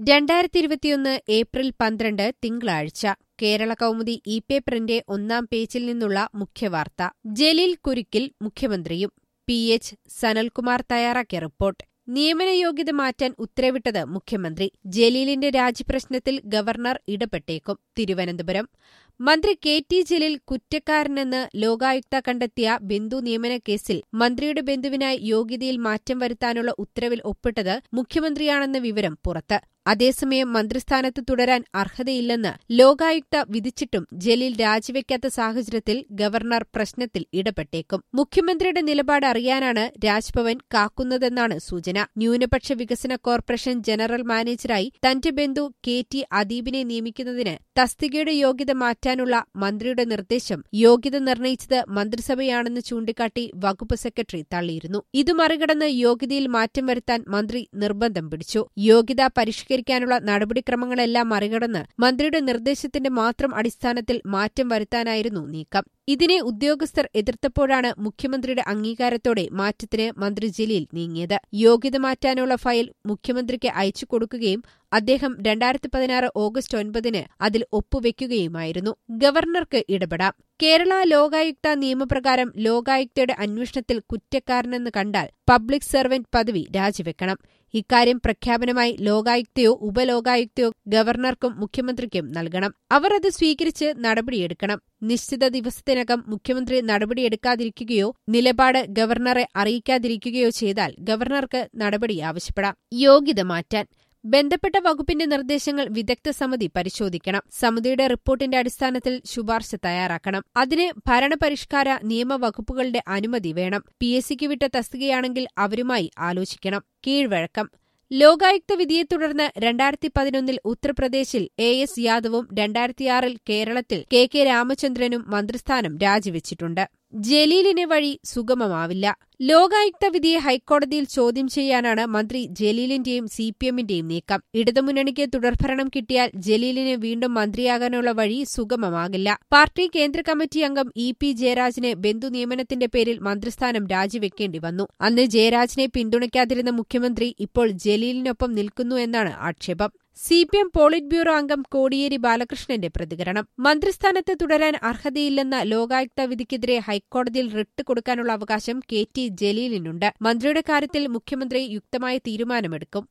രണ്ടായിരത്തി ഇരുപത്തിയൊന്ന് ഏപ്രിൽ പന്ത്രണ്ട് തിങ്കളാഴ്ച കേരള കൗമുദി ഇ പേപ്പറിന്റെ ഒന്നാം പേജിൽ നിന്നുള്ള മുഖ്യവാർത്ത ജലീൽ കുരുക്കിൽ മുഖ്യമന്ത്രിയും പി എച്ച് സനൽകുമാർ തയ്യാറാക്കിയ റിപ്പോർട്ട് നിയമനയോഗ്യത മാറ്റാൻ ഉത്തരവിട്ടത് മുഖ്യമന്ത്രി ജലീലിന്റെ രാജിപ്രശ്നത്തിൽ ഗവർണർ ഇടപെട്ടേക്കും തിരുവനന്തപുരം മന്ത്രി കെ ടി ജലീൽ കുറ്റക്കാരനെന്ന് ലോകായുക്ത കണ്ടെത്തിയ ബന്ധു നിയമന കേസിൽ മന്ത്രിയുടെ ബന്ധുവിനായി യോഗ്യതയിൽ മാറ്റം വരുത്താനുള്ള ഉത്തരവിൽ ഒപ്പിട്ടത് മുഖ്യമന്ത്രിയാണെന്ന വിവരം പുറത്ത് അതേസമയം മന്ത്രിസ്ഥാനത്ത് തുടരാൻ അർഹതയില്ലെന്ന് ലോകായുക്ത വിധിച്ചിട്ടും ജലീൽ രാജിവെക്കാത്ത സാഹചര്യത്തിൽ ഗവർണർ പ്രശ്നത്തിൽ ഇടപെട്ടേക്കും മുഖ്യമന്ത്രിയുടെ നിലപാട് അറിയാനാണ് രാജ്ഭവൻ കാക്കുന്നതെന്നാണ് സൂചന ന്യൂനപക്ഷ വികസന കോർപ്പറേഷൻ ജനറൽ മാനേജറായി തന്റെ ബന്ധു കെ ടി അദീബിനെ നിയമിക്കുന്നതിന് തസ്തികയുടെ യോഗ്യത മാറ്റാനുള്ള മന്ത്രിയുടെ നിർദ്ദേശം യോഗ്യത നിർണയിച്ചത് മന്ത്രിസഭയാണെന്ന് ചൂണ്ടിക്കാട്ടി വകുപ്പ് സെക്രട്ടറി തള്ളിയിരുന്നു ഇതു മറികടന്ന് യോഗ്യതയിൽ മാറ്റം വരുത്താൻ മന്ത്രി നിർബന്ധം പിടിച്ചു യോഗ്യത പരിഷ്കരിക്കാനുള്ള നടപടിക്രമങ്ങളെല്ലാം മറികടന്ന് മന്ത്രിയുടെ നിർദ്ദേശത്തിന്റെ മാത്രം അടിസ്ഥാനത്തിൽ മാറ്റം വരുത്താനായിരുന്നു നീക്കം ഇതിനെ ഉദ്യോഗസ്ഥർ എതിർത്തപ്പോഴാണ് മുഖ്യമന്ത്രിയുടെ അംഗീകാരത്തോടെ മാറ്റത്തിന് മന്ത്രി ജലീൽ നീങ്ങിയത് യോഗ്യത മാറ്റാനുള്ള ഫയൽ മുഖ്യമന്ത്രിക്ക് അയച്ചു കൊടുക്കുകയും അദ്ദേഹം രണ്ടായിരത്തി പതിനാറ് ഓഗസ്റ്റ് ഒൻപതിന് അതിൽ ഒപ്പുവെക്കുകയുമായിരുന്നു ഗവർണർക്ക് ഇടപെടാം കേരള ലോകായുക്ത നിയമപ്രകാരം ലോകായുക്തയുടെ അന്വേഷണത്തിൽ കുറ്റക്കാരനെന്ന് കണ്ടാൽ പബ്ലിക് സർവന്റ് പദവി രാജിവെക്കണം ഇക്കാര്യം പ്രഖ്യാപനമായി ലോകായുക്തയോ ഉപലോകായുക്തയോ ഗവർണർക്കും മുഖ്യമന്ത്രിക്കും നൽകണം അവർ അത് സ്വീകരിച്ച് നടപടിയെടുക്കണം നിശ്ചിത ദിവസത്തിനകം മുഖ്യമന്ത്രി നടപടിയെടുക്കാതിരിക്കുകയോ നിലപാട് ഗവർണറെ അറിയിക്കാതിരിക്കുകയോ ചെയ്താൽ ഗവർണർക്ക് നടപടി ആവശ്യപ്പെടാം യോഗ്യത മാറ്റാൻ ബന്ധപ്പെട്ട വകുപ്പിന്റെ നിർദ്ദേശങ്ങൾ വിദഗ്ധ സമിതി പരിശോധിക്കണം സമിതിയുടെ റിപ്പോർട്ടിന്റെ അടിസ്ഥാനത്തിൽ ശുപാർശ തയ്യാറാക്കണം അതിന് ഭരണപരിഷ്കാര നിയമവകുപ്പുകളുടെ അനുമതി വേണം പി എസ് സിക്ക് വിട്ട തസ്തികയാണെങ്കിൽ അവരുമായി ആലോചിക്കണം കീഴ്വഴക്കം ലോകായുക്ത വിധിയെ തുടർന്ന് രണ്ടായിരത്തി പതിനൊന്നിൽ ഉത്തർപ്രദേശിൽ എ എസ് യാദവും രണ്ടായിരത്തിയാറിൽ കേരളത്തിൽ കെ കെ രാമചന്ദ്രനും മന്ത്രിസ്ഥാനം രാജിവെച്ചിട്ടുണ്ട് ജലീലിന് വഴി സുഗമമാവില്ല ലോകായുക്ത വിധിയെ ഹൈക്കോടതിയിൽ ചോദ്യം ചെയ്യാനാണ് മന്ത്രി ജലീലിന്റെയും സി പി എമ്മിന്റെയും നീക്കം ഇടതുമുന്നണിക്ക് തുടർഭരണം കിട്ടിയാൽ ജലീലിന് വീണ്ടും മന്ത്രിയാകാനുള്ള വഴി സുഗമമാകില്ല പാർട്ടി കേന്ദ്ര കമ്മിറ്റി അംഗം ഇ പി ജയരാജന് ബന്ധു നിയമനത്തിന്റെ പേരിൽ മന്ത്രിസ്ഥാനം രാജിവെക്കേണ്ടി വന്നു അന്ന് ജയരാജനെ പിന്തുണയ്ക്കാതിരുന്ന മുഖ്യമന്ത്രി ഇപ്പോൾ ജലീലിനൊപ്പം നിൽക്കുന്നു എന്നാണ് ആക്ഷേപം C P M polit bureau അംഗം കോടിയേരി ബാലകൃഷ്ണന്റെ പ്രതികരണം മന്ത്രിസ്ഥാനത്ത് തുടരാൻ അർഹതയില്ലെന്ന ലോകായുക്ത വിധിക്കെതിരെ ഹൈക്കോടതിയിൽ റിട്ട് കൊടുക്കാനുള്ള അവകാശം കെ ടി ജലീലിനുണ്ട് മന്ത്രിയുടെ കാര്യത്തിൽ മുഖ്യമന്ത്രി യുക്തമായ തീരുമാനമെടുക്കും